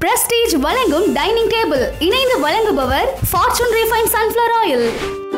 prestige வழங்கும் dining table இணைந்து வழங்குபவர் Fortune refine sunflower oil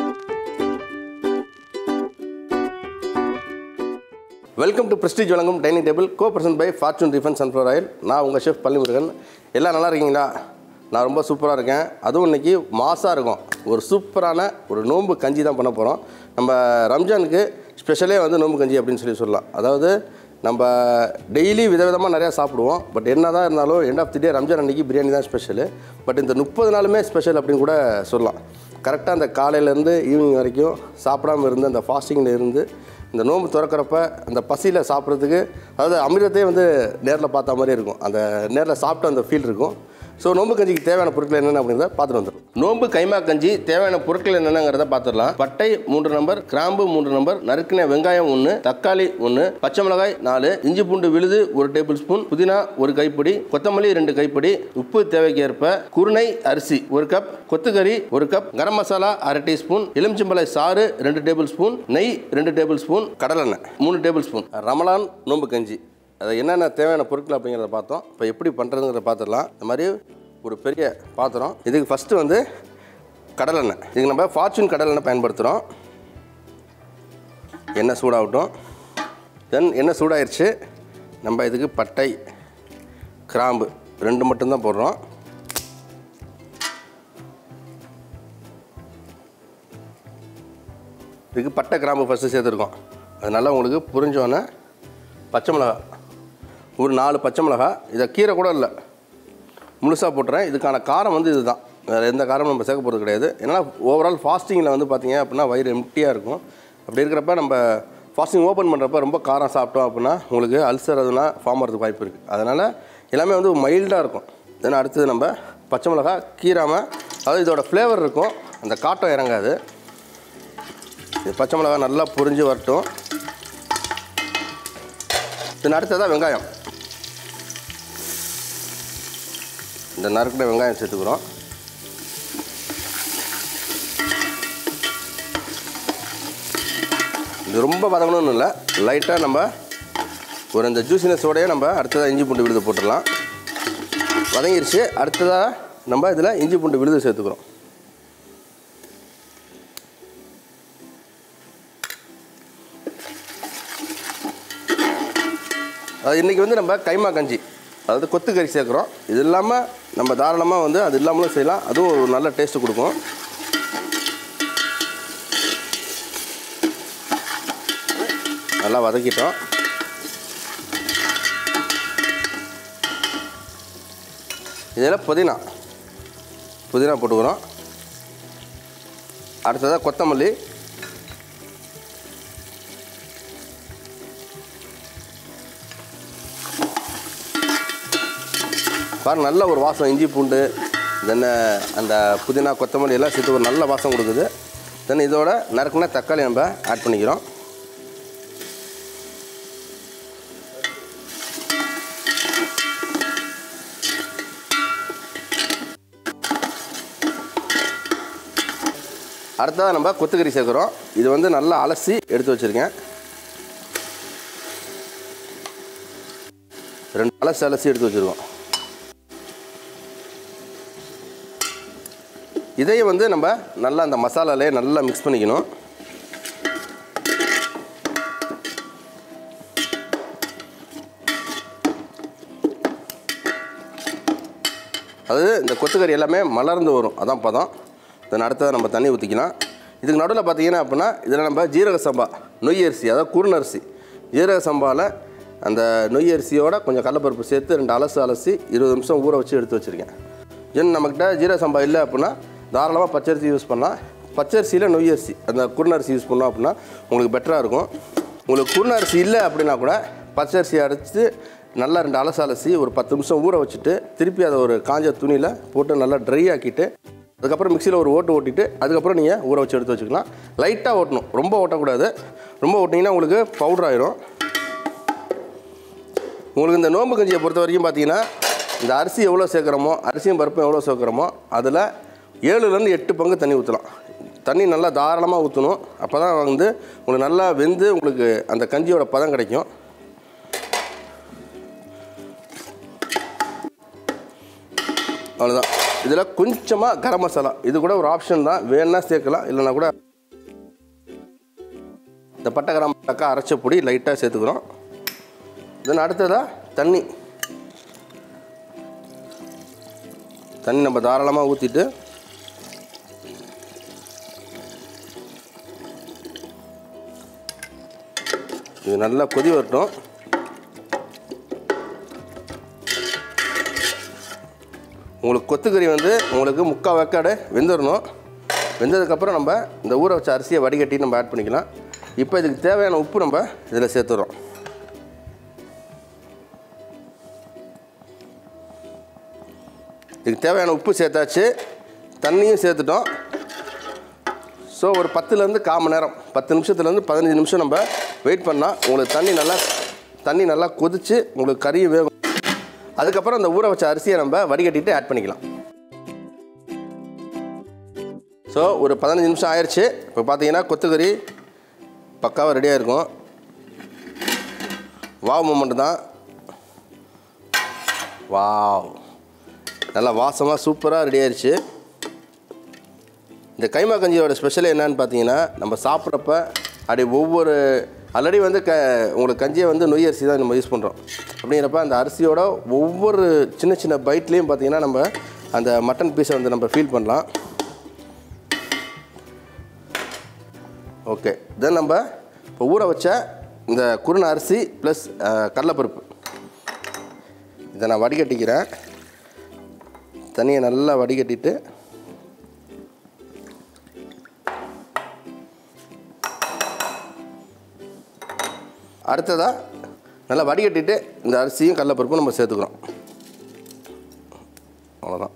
welcome to Prestige வழங்கும் dining table co present by Fortune டிஃபன் sunflower oil நான் உங்கள் ஷெஃப் பள்ளிமுருகன் எல்லாம் நல்லா இருக்கீங்களா நான் ரொம்ப சூப்பராக இருக்கேன் அதுவும் இன்னைக்கு மாசாக இருக்கும் ஒரு சூப்பரான ஒரு நோன்பு கஞ்சி தான் பண்ண போகிறோம் நம்ம ரம்ஜானுக்கு ஸ்பெஷலே வந்து நோன்பு கஞ்சி அப்படின்னு சொல்லி சொல்லலாம் அதாவது நம்ம டெய்லி விதவிதமாக நிறையா சாப்பிடுவோம் பட் என்ன தான் இருந்தாலும் end of the day Ramzan அன்னைக்கு பிரியாணி தான் ஸ்பெஷலு பட் இந்த முப்பது நாளுமே ஸ்பெஷல் அப்படின்னு கூட சொல்லலாம் கரெக்டாக அந்த காலையிலேருந்து ஈவினிங் வரைக்கும் சாப்பிடாம இருந்து அந்த ஃபாஸ்டிங்கில் இருந்து இந்த நோன்பு திறக்கிறப்ப அந்த பசியில் சாப்பிட்றதுக்கு அதாவது அமிர்தத்தையே வந்து நேரில் பார்த்த மாதிரி இருக்கும் அந்த நேரில் சாப்பிட்ட அந்த ஃபீல் இருக்கும் ஸோ நோன்பு கஞ்சிக்கு தேவையான பொருட்கள் என்னென்ன அப்படிங்கிறத பார்த்துட்டு வந்துடும் நோன்பு கைமா கஞ்சி தேவையான பொருட்கள் என்னென்னங்கிறத பார்த்துடலாம் பட்டை மூன்று நம்பர் கிராம்பு மூன்று நம்பர் நறுக்கின வெங்காயம் ஒன்று தக்காளி ஒன்று பச்சை மிளகாய் நாலு இஞ்சி பூண்டு விழுது ஒரு டேபிள் ஸ்பூன் புதினா ஒரு கைப்பிடி கொத்தமல்லி ரெண்டு கைப்பிடி உப்பு தேவைக்கு ஏற்ப குருணை அரிசி ஒரு கப் கொத்துக்கறி ஒரு கப் கரம் மசாலா அரை டீஸ்பூன் எலுமிச்சம்பழை சாறு ரெண்டு டேபிள் ஸ்பூன் நெய் ரெண்டு டேபிள் ஸ்பூன் கடலெண்ணெய் மூணு டேபிள் ஸ்பூன் ரமலான் நோன்பு கஞ்சி அது என்னென்ன தேவையான பொருட்கள் அப்படிங்கிறத பார்த்தோம் இப்போ எப்படி பண்ணுறதுங்கிறத பார்த்துடலாம் இந்த மாதிரி ஒரு பெரிய பாத்திரம் இதுக்கு ஃபஸ்ட்டு வந்து கடலெண்ணெய் இதுக்கு நம்ம ஃபார்ச்சூன் கடலெண்ணெய் பயன்படுத்துகிறோம் எண்ணெய் சூடாகட்டும் தென் எண்ணெய் சூடாயிருச்சு நம்ம இதுக்கு பட்டை கிராம்பு ரெண்டு மட்டும்தான் போடுறோம் இதுக்கு பட்டை கிராம்பு ஃபஸ்ட்டு சேர்த்துருக்கோம் அது நல்லா உங்களுக்கு புரிஞ்சோன்னே பச்சை மிளகா ஒரு நாலு பச்சை மிளகா இதை கீரை கூட இல்லை முழுசாக போட்டுறேன் இதுக்கான காரம் வந்து இதுதான் வேறு எந்த காரமும் நம்ம சேர்க்க போகிறது கிடையாது ஏன்னா ஓவரால் ஃபாஸ்டிங்கில் வந்து பார்த்தீங்க அப்படின்னா வயிறு எம்டியாக இருக்கும் அப்படி இருக்கிறப்ப நம்ம ஃபாஸ்டிங் ஓப்பன் பண்ணுறப்ப ரொம்ப காரம் சாப்பிட்டோம் அப்படின்னா உங்களுக்கு அல்சர் அதுனா ஃபார்ம் ஆகிறதுக்கு வாய்ப்பு இருக்குது அதனால் எல்லாமே வந்து மைல்டாக இருக்கும் தென் அடுத்தது நம்ம பச்சை மிளகா கீராமல் அதாவது இதோட ஃப்ளேவர் இருக்கும் அந்த காட்டம் இறங்காது இது பச்சை மிளகா நல்லா புரிஞ்சு வரட்டும் தென் அடுத்ததாக வெங்காயம் இந்த நறுக்கின வெங்காயம் சேர்த்துக்கிறோம் இது ரொம்ப வதங்கணும்னு இல்லை லைட்டாக நம்ம ஒரு இந்த ஜூசினஸோடய நம்ம அடுத்ததாக இஞ்சி பூண்டு விழுது போட்டுடலாம் வதங்கிருச்சு அடுத்ததாக நம்ம இதில் இஞ்சி பூண்டு விழுது சேர்த்துக்கிறோம் அது இன்றைக்கி வந்து நம்ம கைமா கஞ்சி அதாவது கொத்து கறி சேர்க்குறோம் இது இல்லாமல் நம்ம தாராளமாக வந்து அது இல்லாமலும் செய்யலாம் அதுவும் ஒரு நல்ல டேஸ்ட்டு கொடுக்கும் நல்லா வதக்கிட்டோம் இதில் புதினா புதினா போட்டுக்கிறோம் அடுத்ததாக கொத்தமல்லி பாருங்க நல்ல ஒரு வாசம் இஞ்சி பூண்டு தென் அந்த புதினா கொத்தமல்லி எல்லாம் சேர்த்து ஒரு நல்ல வாசம் கொடுக்குது தென் இதோட நறுக்குனா தக்காளி நம்ம ஆட் பண்ணிக்கிறோம் அடுத்ததாக நம்ம கொத்துக்கறி சேர்க்குறோம் இது வந்து நல்லா அலசி எடுத்து வச்சுருக்கேன் ரெண்டு அலசி அலசி எடுத்து வச்சுருக்கோம் இதையும் வந்து நம்ம நல்லா அந்த மசாலாலே நல்லா மிக்ஸ் பண்ணிக்கணும் அது இந்த கொத்துக்கறி எல்லாமே மலர்ந்து வரும் அதான் பதம் தென் அடுத்ததை நம்ம தண்ணி ஊற்றிக்கலாம் இதுக்கு நடுவில் பார்த்தீங்கன்னா அப்படின்னா இதில் நம்ம ஜீரக சம்பா நொய் அரிசி அதாவது குறுநரிசி ஜீரக சம்பாவில் அந்த நொய் அரிசியோட கொஞ்சம் கடலப்பருப்பு சேர்த்து ரெண்டு அலசு அலசி இருபது நிமிஷம் ஊற வச்சு எடுத்து வச்சுருக்கேன் ஜென் நம்மக்கிட்ட ஜீரக சம்பா இல்லை அப்படின்னா தாராளமாக பச்சரிசி யூஸ் பண்ணலாம் பச்சரிசியில் நொய் அரிசி அந்த குறுநரிசி யூஸ் பண்ணோம் அப்படின்னா உங்களுக்கு பெட்டராக இருக்கும் உங்களுக்கு குறுநரிசி இல்லை அப்படின்னா கூட பச்சரிசி அரைச்சி நல்லா ரெண்டு அலசு அலசி ஒரு பத்து நிமிஷம் ஊற வச்சுட்டு திருப்பி அதை ஒரு காஞ்ச துணியில் போட்டு நல்லா ட்ரை ஆக்கிட்டு அதுக்கப்புறம் மிக்சியில் ஒரு ஓட்டு ஓட்டிட்டு அதுக்கப்புறம் நீங்கள் ஊற வச்சு எடுத்து வச்சுக்கலாம் லைட்டாக ஓட்டணும் ரொம்ப ஓட்டக்கூடாது ரொம்ப ஓட்டிங்கன்னா உங்களுக்கு பவுடர் ஆயிரும் உங்களுக்கு இந்த நோம்பு கஞ்சியை பொறுத்த வரைக்கும் பார்த்தீங்கன்னா இந்த அரிசி எவ்வளோ சேர்க்குறோமோ அரிசியும் பருப்பும் எவ்வளோ சேர்க்குறோமோ அதில் ஏழுலேருந்து எட்டு பங்கு தண்ணி ஊற்றலாம் தண்ணி நல்லா தாராளமாக ஊற்றணும் அப்போ தான் வந்து உங்களுக்கு நல்லா வெந்து உங்களுக்கு அந்த கஞ்சியோட பதம் கிடைக்கும் அவ்வளோதான் இதில் கொஞ்சமாக கரம் மசாலா இது கூட ஒரு ஆப்ஷன் தான் வேணா சேர்க்கலாம் இல்லைன்னா கூட இந்த பட்டை கிராம் தக்கா அரைச்ச பொடி லைட்டாக சேர்த்துக்கிறோம் தென் அடுத்ததாக தண்ணி தண்ணி நம்ம தாராளமாக ஊற்றிட்டு இது நல்லா கொதி வரட்டும் உங்களுக்கு கொத்துக்கறி வந்து உங்களுக்கு முக்கால் வேக்காடு வெந்துடணும் வெந்ததுக்கப்புறம் நம்ம இந்த ஊற வச்ச அரிசியை வடிகட்டி நம்ம ஆட் பண்ணிக்கலாம் இப்போ இதுக்கு தேவையான உப்பு நம்ம இதில் சேர்த்துறோம் இதுக்கு தேவையான உப்பு சேர்த்தாச்சு தண்ணியும் சேர்த்துட்டோம் ஸோ ஒரு பத்துலேருந்து கால் மணி நேரம் பத்து நிமிஷத்துலேருந்து பதினஞ்சு நிமிஷம் நம்ம வெயிட் பண்ணால் உங்களுக்கு தண்ணி நல்லா தண்ணி நல்லா கொதித்து உங்களுக்கு கறியும் வேகும் அதுக்கப்புறம் அந்த ஊற வச்ச அரிசியை நம்ம வடிகட்டிட்டு ஆட் பண்ணிக்கலாம் ஸோ ஒரு பதினஞ்சு நிமிஷம் ஆயிடுச்சு இப்போ பார்த்தீங்கன்னா கொத்துக்கறி பக்காவாக ரெடியாக இருக்கும் வாவ் மூமெண்ட் தான் வாவ் நல்லா வாசமாக சூப்பராக ரெடி ஆயிடுச்சு இந்த கைமா கஞ்சியோட ஸ்பெஷல் என்னன்னு பார்த்தீங்கன்னா நம்ம சாப்பிட்றப்ப அப்படி ஒவ்வொரு ஆல்ரெடி வந்து க உங்களுக்கு கஞ்சியை வந்து நொய் அரிசி தான் நம்ம யூஸ் பண்ணுறோம் அப்படிங்கிறப்ப அந்த அரிசியோட ஒவ்வொரு சின்ன சின்ன பைட்லேயும் பார்த்தீங்கன்னா நம்ம அந்த மட்டன் பீஸை வந்து நம்ம ஃபீல் பண்ணலாம் ஓகே தென் நம்ம இப்போ ஊற வச்ச இந்த குருணை அரிசி ப்ளஸ் கடலைப்பருப்பு இதை நான் வடிகட்டிக்கிறேன் தண்ணியை நல்லா வடிகட்டிட்டு அடுத்ததாக நல்லா வடிகட்டிட்டு இந்த அரிசியும் கடலைப்பருப்பும் நம்ம சேர்த்துக்கிறோம் அவ்வளோதான்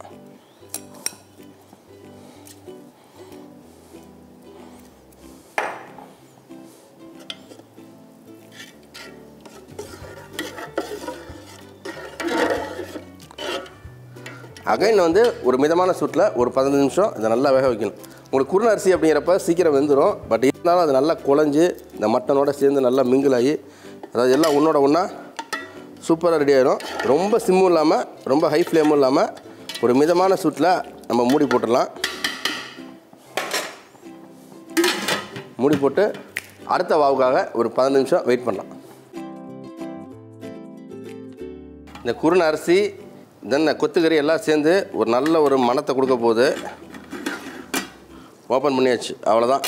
அகைன் வந்து ஒரு மிதமான சூட்டில் ஒரு பதினஞ்சு நிமிஷம் இதை நல்லா வேக வைக்கணும் உங்களுக்கு குருணை அரிசி அப்படிங்கிறப்ப சீக்கிரம் வெந்துடும் பட் இருந்தாலும் அது நல்லா குழஞ்சி இந்த மட்டனோட சேர்ந்து நல்லா மிங்கிள் ஆகி அதாவது எல்லாம் ஒன்றோட ஒன்றா சூப்பராக ரெடி ஆயிடும் ரொம்ப சிம்மும் இல்லாமல் ரொம்ப ஹை ஃப்ளேமும் இல்லாமல் ஒரு மிதமான சூட்டில் நம்ம மூடி போட்டுடலாம் மூடி போட்டு அடுத்த வாவுக்காக ஒரு பதினஞ்சு நிமிஷம் வெயிட் பண்ணலாம் இந்த குருணை அரிசி தென் கொத்துக்கறி எல்லாம் சேர்ந்து ஒரு நல்ல ஒரு மணத்தை கொடுக்க போகுது ஓப்பன் பண்ணியாச்சு அவ்வளோதான்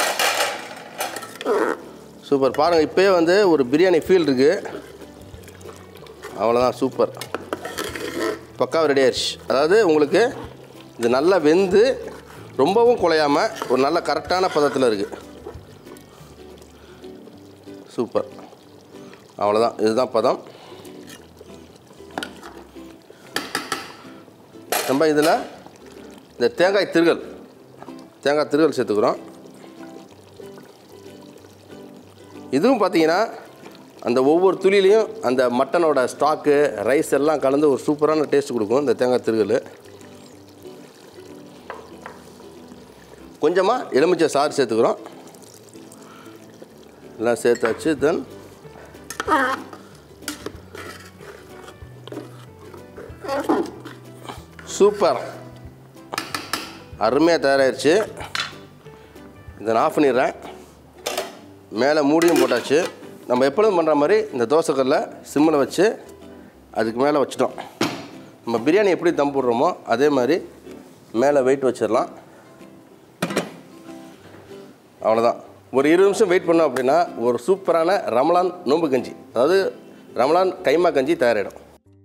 சூப்பர் பாருங்கள் இப்போயே வந்து ஒரு பிரியாணி ஃபீல் இருக்குது அவ்வளோதான் சூப்பர் பக்காவாக ரெடி ஆயிடுச்சு அதாவது உங்களுக்கு இது நல்லா வெந்து ரொம்பவும் குலையாமல் ஒரு நல்ல கரெக்டான பதத்தில் இருக்குது சூப்பர் அவ்வளோதான் இதுதான் பதம் நம்ம இதில் இந்த தேங்காய் திருகல் தேங்காய் திருகல் சேர்த்துக்கிறோம் இதுவும் பார்த்தீங்கன்னா அந்த ஒவ்வொரு துளிலையும் அந்த மட்டனோட ஸ்டாக்கு ரைஸ் எல்லாம் கலந்து ஒரு சூப்பரான டேஸ்ட் கொடுக்கும் இந்த தேங்காய் திருகல் கொஞ்சமாக எலுமிச்சை சாறு சேர்த்துக்கிறோம் எல்லாம் சேர்த்தாச்சு தென் சூப்பர் அருமையாக தயாராகிடுச்சு இதை நான் ஆஃப் பண்ணிடுறேன் மேலே மூடியும் போட்டாச்சு நம்ம எப்பொழுதும் பண்ணுற மாதிரி இந்த தோசைக்கல்ல சிம்மில் வச்சு அதுக்கு மேலே வச்சிட்டோம் நம்ம பிரியாணி எப்படி தம் போடுறோமோ அதே மாதிரி மேலே வெயிட் வச்சிடலாம் அவ்வளோதான் ஒரு இருபது நிமிஷம் வெயிட் பண்ணோம் அப்படின்னா ஒரு சூப்பரான ரமலான் நோம்பு கஞ்சி அதாவது ரமலான் கைமா கஞ்சி தயாரிடும்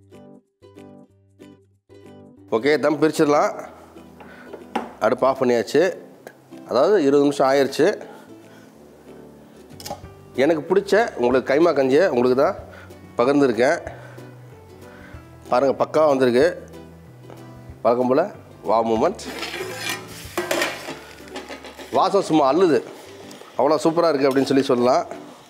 ஓகே தம் பிரிச்சிடலாம் அடுப்பு ஆஃப் பண்ணியாச்சு அதாவது இருபது நிமிஷம் ஆயிடுச்சு எனக்கு பிடிச்ச உங்களுக்கு கைமா கஞ்சியை உங்களுக்கு தான் பகிர்ந்துருக்கேன் பாருங்கள் பக்காவாக வந்திருக்கு வழக்கம் போல் வா மூமெண்ட் வாசம் சும்மா அள்ளுது அவ்வளோ சூப்பராக இருக்குது அப்படின்னு சொல்லி சொல்லலாம்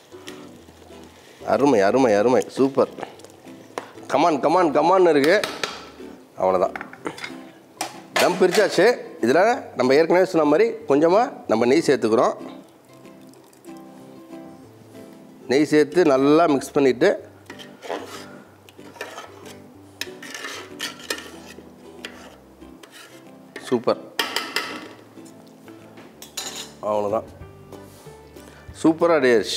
அருமை அருமை அருமை சூப்பர் கமான் கமான் கமான் இருக்குது அவ்வளோதான் தம் பிரிச்சாச்சு இதில் நம்ம ஏற்கனவே சொன்ன மாதிரி கொஞ்சமாக நம்ம நெய் சேர்த்துக்கிறோம் நெய் சேர்த்து நல்லா மிக்ஸ் பண்ணிவிட்டு சூப்பர் அவ்வளோதான் சூப்பராக டேஷ்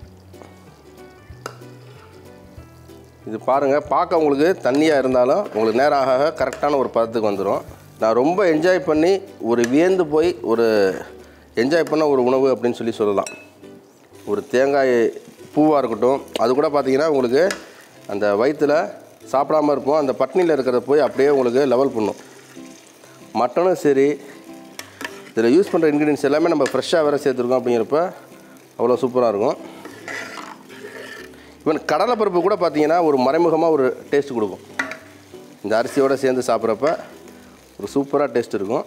இது பாருங்கள் பார்க்க உங்களுக்கு தண்ணியாக இருந்தாலும் உங்களுக்கு நேரம் ஆக ஆக கரெக்டான ஒரு பதத்துக்கு வந்துடும் நான் ரொம்ப என்ஜாய் பண்ணி ஒரு வியந்து போய் ஒரு என்ஜாய் பண்ண ஒரு உணவு அப்படின்னு சொல்லி சொல்லலாம் ஒரு தேங்காய் பூவாக இருக்கட்டும் அது கூட பார்த்தீங்கன்னா உங்களுக்கு அந்த வயிற்றில் சாப்பிடாம இருப்போம் அந்த பட்னியில் இருக்கிறத போய் அப்படியே உங்களுக்கு லெவல் பண்ணும் மட்டனும் சரி இதில் யூஸ் பண்ணுற இன்க்ரீடியன்ஸ் எல்லாமே நம்ம ஃப்ரெஷ்ஷாக வேறு சேர்த்துருக்கோம் அப்படிங்கிறப்ப அவ்வளோ சூப்பராக இருக்கும் ஈவன் கடலைப்பருப்பு கூட பார்த்தீங்கன்னா ஒரு மறைமுகமாக ஒரு டேஸ்ட் கொடுக்கும் இந்த அரிசியோடு சேர்ந்து சாப்பிட்றப்ப ஒரு சூப்பராக டேஸ்ட் இருக்கும்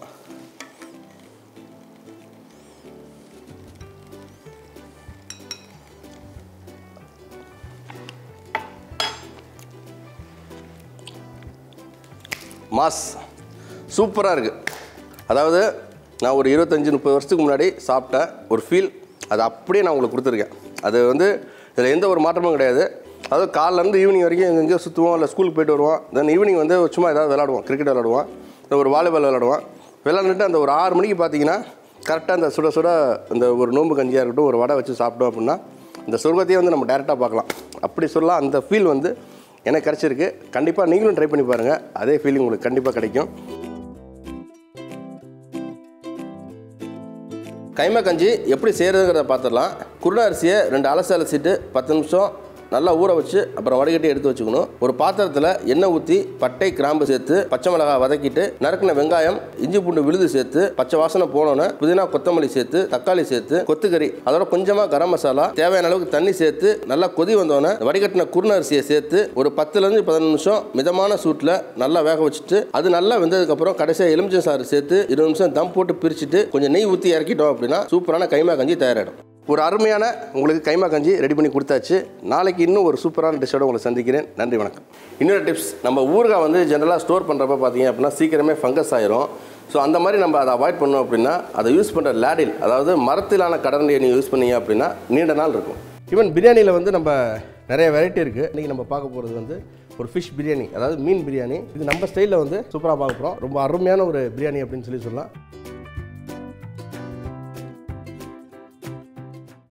மாஸ் சூப்பராக இருக்குது அதாவது நான் ஒரு இருபத்தஞ்சி முப்பது வருஷத்துக்கு முன்னாடி சாப்பிட்ட ஒரு ஃபீல் அது அப்படியே நான் உங்களுக்கு கொடுத்துருக்கேன் அது வந்து இதில் எந்த ஒரு மாற்றமும் கிடையாது அதாவது காலைலேருந்து ஈவினிங் வரைக்கும் எங்கேயோ சுற்றுவோம் இல்லை ஸ்கூலுக்கு போயிட்டு வருவோம் தென் ஈவினிங் வந்து சும்மா ஏதாவது விளாடுவோம் கிரிக்கெட் விளாடுவோம் இல்லை ஒரு வாலிபால் விளாடுவோம் விளாண்டுட்டு அந்த ஒரு ஆறு மணிக்கு பார்த்தீங்கன்னா கரெக்டாக அந்த சுட சுட இந்த ஒரு நோம்பு கஞ்சியாக இருக்கட்டும் ஒரு வடை வச்சு சாப்பிட்டோம் அப்படின்னா இந்த சொர்க்கத்தையே வந்து நம்ம டேரெக்டாக பார்க்கலாம் அப்படி சொல்லலாம் அந்த ஃபீல் வந்து எனக்கு கிடச்சிருக்கு கண்டிப்பாக நீங்களும் ட்ரை பண்ணி பாருங்கள் அதே ஃபீலிங் உங்களுக்கு கண்டிப்பாக கிடைக்கும் கைமா கஞ்சி எப்படி செய்கிறதுங்கிறத பார்த்துடலாம் குருணை அரிசியை ரெண்டு அலசி அலசிட்டு பத்து நிமிஷம் நல்லா ஊற வச்சு அப்புறம் வடிகட்டி எடுத்து வச்சுக்கணும் ஒரு பாத்திரத்தில் எண்ணெய் ஊற்றி பட்டை கிராம்பு சேர்த்து பச்சை மிளகாய் வதக்கிட்டு நறுக்கின வெங்காயம் இஞ்சி பூண்டு விழுது சேர்த்து பச்சை வாசனை போனோன்னே புதினா கொத்தமல்லி சேர்த்து தக்காளி சேர்த்து கொத்துக்கறி அதோட கொஞ்சமாக கரம் மசாலா தேவையான அளவுக்கு தண்ணி சேர்த்து நல்லா கொதி வந்தோடனே வடிகட்டின குருணை அரிசியை சேர்த்து ஒரு பத்துலேருந்து பதினஞ்சு நிமிஷம் மிதமான சூட்டில் நல்லா வேக வச்சுட்டு அது நல்லா வெந்ததுக்கப்புறம் கடைசியாக எலுமிச்சை சாறு சேர்த்து இருபது நிமிஷம் தம் போட்டு பிரிச்சுட்டு கொஞ்சம் நெய் ஊற்றி இறக்கிட்டோம் அப்படின்னா சூப்பரான கைமா கஞ்சி தயாராகிடும் ஒரு அருமையான உங்களுக்கு கைமா கஞ்சி ரெடி பண்ணி கொடுத்தாச்சு நாளைக்கு இன்னும் ஒரு சூப்பரான டிஷ்ஷோட உங்களை சந்திக்கிறேன் நன்றி வணக்கம் இன்னொரு டிப்ஸ் நம்ம ஊறுகாய் வந்து ஜென்ரலாக ஸ்டோர் பண்ணுறப்ப பார்த்தீங்க அப்படின்னா சீக்கிரமே ஃபங்கஸ் ஆயிரும் ஸோ அந்த மாதிரி நம்ம அதை அவாய்ட் பண்ணோம் அப்படின்னா அதை யூஸ் பண்ணுற லேடில் அதாவது மரத்திலான கடலையை நீங்கள் யூஸ் பண்ணீங்க அப்படின்னா நீண்ட நாள் இருக்கும் ஈவன் பிரியாணியில் வந்து நம்ம நிறைய வெரைட்டி இருக்குது இன்றைக்கி நம்ம பார்க்க போகிறது வந்து ஒரு ஃபிஷ் பிரியாணி அதாவது மீன் பிரியாணி இது நம்ம ஸ்டைலில் வந்து சூப்பராக பார்க்க போகிறோம் ரொம்ப அருமையான ஒரு பிரியாணி அப்படின்னு சொல்லி சொல்லலாம்